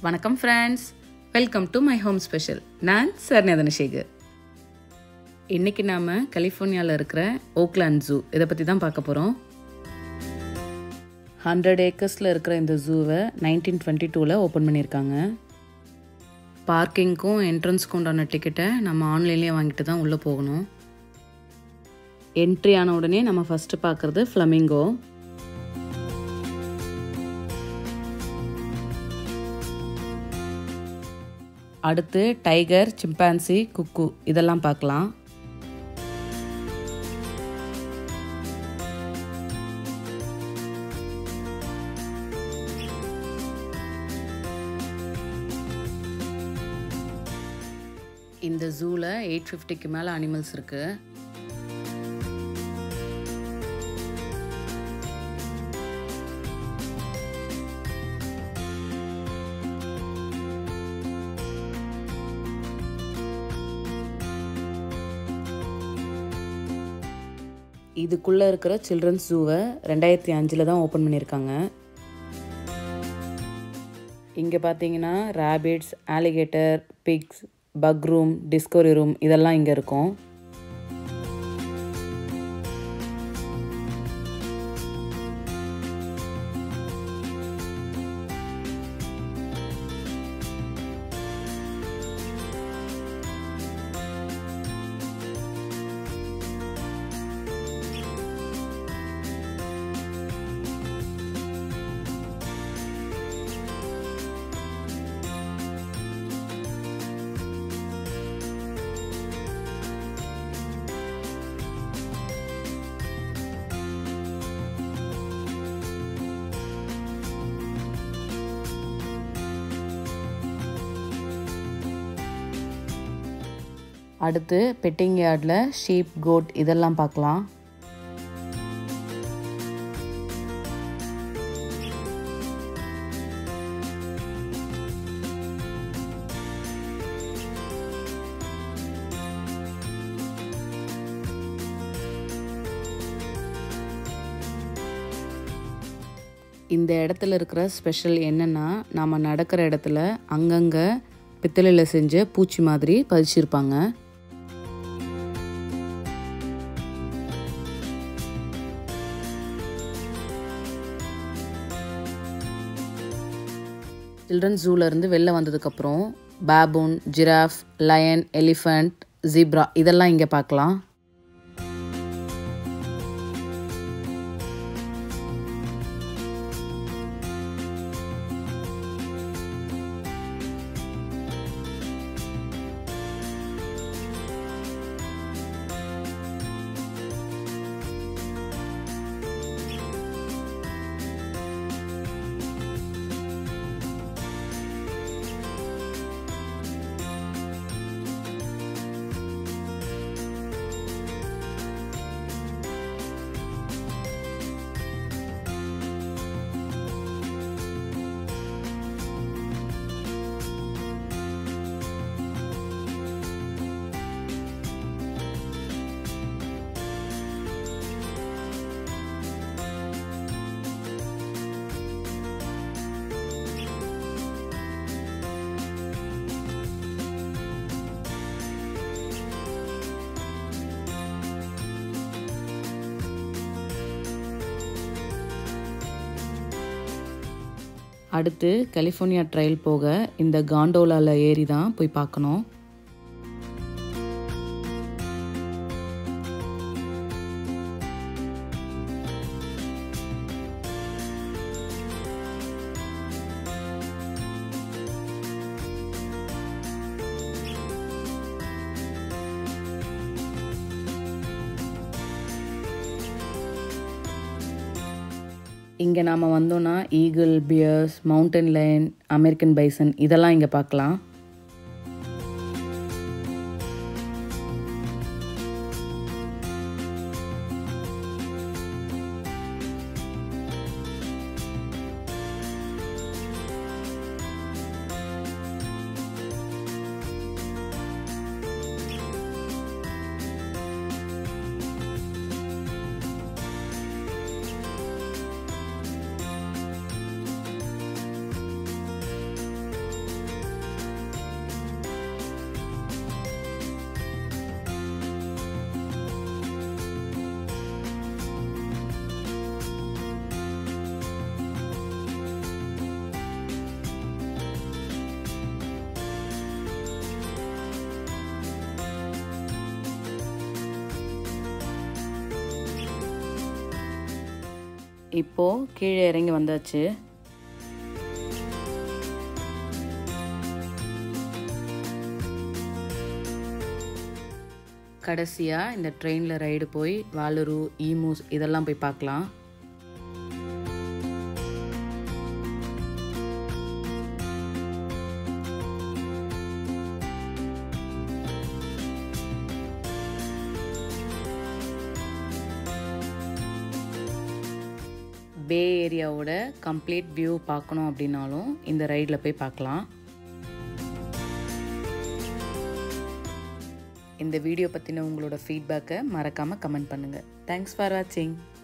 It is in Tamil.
வணக்கம் friends welcome to my home special நான் சர்ணதனசேகர் இன்றைக்கி நாம் கலிஃபோர்னியாவில் இருக்கிற ஓக்லாண்ட் ஜூ இதை பற்றி தான் பார்க்க போகிறோம் ஹண்ட்ரட் ஏக்கர்ஸில் இருக்கிற இந்த ஜூவை நைன்டீன் டுவெண்ட்டி டூவில் ஓப்பன் பண்ணியிருக்காங்க பார்க்கிங்க்கும் என்ட்ரன்ஸ்க்கும் உண்டான டிக்கெட்டை நம்ம ஆன்லைன்லேயே வாங்கிட்டு தான் உள்ளே போகணும் என்ட்ரி ஆன உடனே நம்ம ஃபஸ்ட்டு பார்க்குறது ஃப்ளமிங்கோ அடுத்து டைகர் சிம்பான்சி குக்கு இதெல்லாம் பார்க்கலாம் இந்த ஜூவில் எயிட் ஃபிஃப்டிக்கு மேலே அனிமல்ஸ் இருக்குது இதுக்குள்ளே இருக்கிற சில்ட்ரன்ஸ் ஜூவை ரெண்டாயிரத்தி அஞ்சில் தான் ஓப்பன் பண்ணியிருக்காங்க இங்கே பார்த்தீங்கன்னா rapids alligator pigs bug room discovery room இதெல்லாம் இங்கே இருக்கும் அடுத்து பெட்டிங் யார்டில் ஷீப் கோட் இதெல்லாம் பார்க்கலாம் இந்த இடத்துல இருக்கிற ஸ்பெஷல் என்னென்னா நாம் நடக்கிற இடத்துல அங்கங்கே பித்தளையில் செஞ்ச பூச்சி மாதிரி பதிச்சிருப்பாங்க சில்ட்ரன்ஸ் ஜூலேருந்து வெளில வந்ததுக்கப்புறம் baboon giraffe lion elephant zebra இதெல்லாம் இங்கே பார்க்கலாம் அடுத்து கலிஃபோர்னியா ட்ரையல் போக இந்த காண்டோலாவில் ஏறி தான் போய் பார்க்கணும் இங்கே நாம் வந்தோன்னா eagle bears mountain lion American bison இதெல்லாம் இங்கே பார்க்கலாம் இப்போது கீழே இறங்கி வந்தாச்சு கடைசியாக இந்த ட்ரெயினில் ரைடு போய் வாலரு ஈமூஸ் இதெல்லாம் போய் பார்க்கலாம் பே ஏரியாவோட கம்ப்ளீட் வியூ பார்க்கணும் அப்படின்னாலும் இந்த ரைடில் போய் பார்க்கலாம் இந்த வீடியோ பற்றின உங்களோட ஃபீட்பேக்கை மறக்காமல் கமெண்ட் பண்ணுங்கள் தேங்க்ஸ் ஃபார் வாட்சிங்